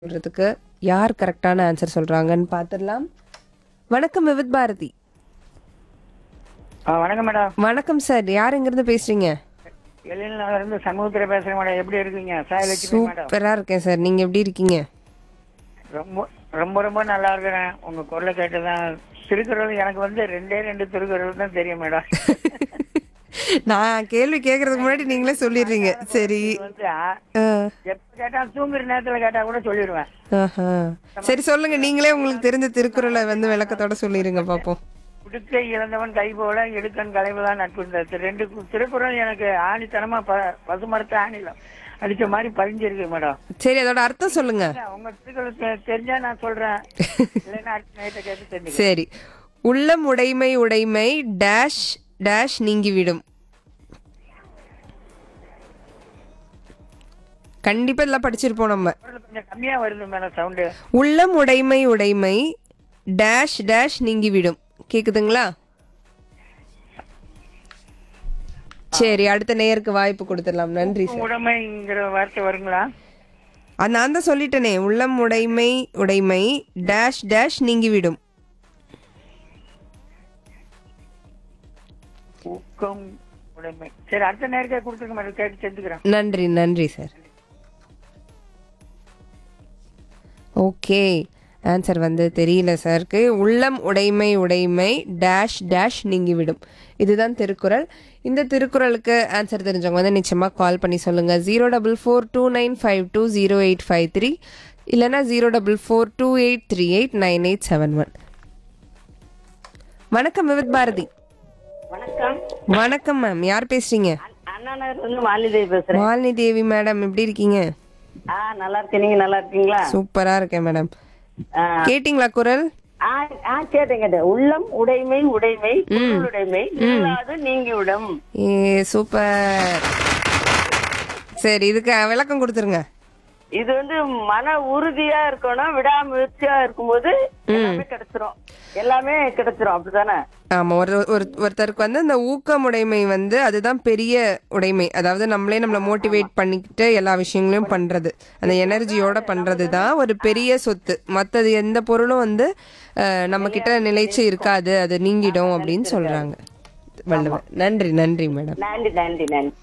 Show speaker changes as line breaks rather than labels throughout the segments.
சொல்றதுக்கு யார் கரெக்டான ஆன்சர் சொல்றாங்கன்னு பார்த்துடலாம் வணக்கம் விவித் பாரதி
ஆ வணக்கம் மேடம்
வணக்கம் சார் யார் இங்கிருந்து பேசுறீங்க
எழில்நகர் இருந்து சமூகத்துல பேசுறேன் மேடம் எப்படி இருக்கீங்க சாயலட்சுமி மேடம்
சூப்பரா இருக்கேன் சார் நீங்க எப்படி இருக்கீங்க
ரொம்ப ரொம்ப ரொம்ப நல்லா இருக்கிறேன் உங்க குரலை கேட்டுதான் திருக்குறள் எனக்கு வந்து ரெண்டே ரெண்டு திருக்குறள் தான் தெரியும் மேடம்
நான் கேள்வி கேட்கறதுக்கு முன்னாடி நீங்களே சொல்லிடுறீங்க சரி
இது வந்து ஆ,
ஆ,
எப்ப கேட்டா தூங்குற நேரத்துல கேட்டா கூட சொல்லிடுவேன்
ஆஹா. சரி சொல்லுங்க நீங்களே உங்களுக்கு தெரிஞ்ச திருக்குறளை வந்து விளக்கத்தோட சொல்லிருங்க பாப்போம்
குடுக்கை இழந்தவன் கை போல எடுக்கன் கலைவுதான் நட்பு இந்த ரெண்டு கு- திருக்குறள் எனக்கு ஆணித்தனமா ப- பசுமரத்தை ஆணில அடிச்ச மாதிரி பதிஞ்சிருக்கு மேடம்
சரி அதோட அர்த்தம் சொல்லுங்க
உங்க திருக்குறள் தெ- தெரிஞ்சா நான் சொல்றேன் இல்லைன்னா அடுத்த நைட்டை கேட்டு தெரிஞ்சுக்கிறேன்
சரி உள்ளம் உடைமை உடைமை டேஷ் டேஷ் நீங்கிவிடும் கண்டிப்பா இதெல்லாம் படிச்சிருப்போம் நம்ம
குரல் கொஞ்சம் கம்மியா வருது மேடம் சவுண்டு
உள்ளம் உடைமை உடைமை டேஷ் டேஷ் நீங்கிவிடும் கேக்குதுங்களா சரி அடுத்த நேயருக்கு வாய்ப்பு கொடுத்துடலாம் நன்றி சார்
உடைமைங்கிற வார்த்தை வருங்களா
ஆ, நான் தான் சொல்லிட்டேனே உள்ளம் உடைமை உடைமை டேஷ் டேஷ் நீங்கிவிடும்
ஊக்கம் உடைமை சரி அடுத்த நேரத்தை கொடுத்துருக்க மேடம் கேட்டு செஞ்சுக்கிறேன்
நன்றி நன்றி சார் ஓகே ஆன்சர் வந்து தெரியல சாருக்கு உள்ளம் உடைமை உடைமை டேஷ் டேஷ் நீங்கிவிடும் இதுதான் திருக்குறள் இந்த திருக்குறளுக்கு ஆன்சர் தெரிஞ்சவங்க வந்து நிச்சயமாக கால் பண்ணி சொல்லுங்கள் zero double four two nine five two zero eight five three இல்லைனா zero double four two eight three eight nine eight seven one வணக்கம் விவித் பாரதி
வணக்கம்
வணக்கம் மேம் யார் பேசுறீங்க
அண்ணா நகர்ல இருந்து மாலிதேவி பேசுறேன்
மாலினி தேவி மேடம் எப்படி இருக்கீங்க
ஆ நல்லா இருக்கேன் நீங்க நல்லா இருக்கீங்களா
சூப்பரா இருக்கேன் மேடம்
ஆ,
கேட்டிங்களா குரல்
ஆ ஆ, கேட்டேன் கேட்டேன் உள்ளம் உடைமை உடைமை பொருள் உடைமை இல்லாது நீங்கிவிடும்
ஏ சூப்பர் சரி இதுக்கு விளக்கம் கொடுத்துருங்க
இது வந்து மன உறுதியா இருக்கணும் விடாமுயற்சியா இருக்கும்போது எல்லாமே கிடைச்சிரும் எல்லாமே கிடைச்சிரும் அப்படிதானே
ஆமா ஒரு ஒரு ஒருத்தருக்கு வந்து அந்த ஊக்கமுடைமை வந்து அதுதான் பெரிய உடைமை அதாவது நம்மளே நம்மளை மோட்டிவேட் பண்ணிக்கிட்டு எல்லா விஷயங்களையும் பண்றது அந்த எனர்ஜியோட பண்றது தான் ஒரு பெரிய சொத்து மற்றது எந்த பொருளும் வந்து அஹ், நம்ம கிட்ட நிலைச்சு இருக்காது அது நீங்கிடும் அப்படின்னு சொல்றாங்க வள்ளுவர் நன்றி நன்றி மேடம்
நன்றி நன்றி நன்றி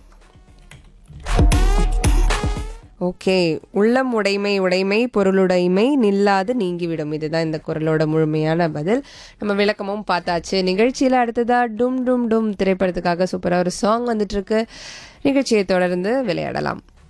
ஓகே உள்ளம் உடைமை உடைமை பொருளுடைமை நில்லாது நீங்கிவிடும் இதுதான் இந்த குரலோட முழுமையான பதில் நம்ம விளக்கமும் பார்த்தாச்சு நிகழ்ச்சியில் அடுத்ததா டும் டும் டும் திரைப்படத்துக்காக சூப்பராக ஒரு சாங் வந்துட்டு இருக்கு நிகழ்ச்சியை தொடர்ந்து விளையாடலாம்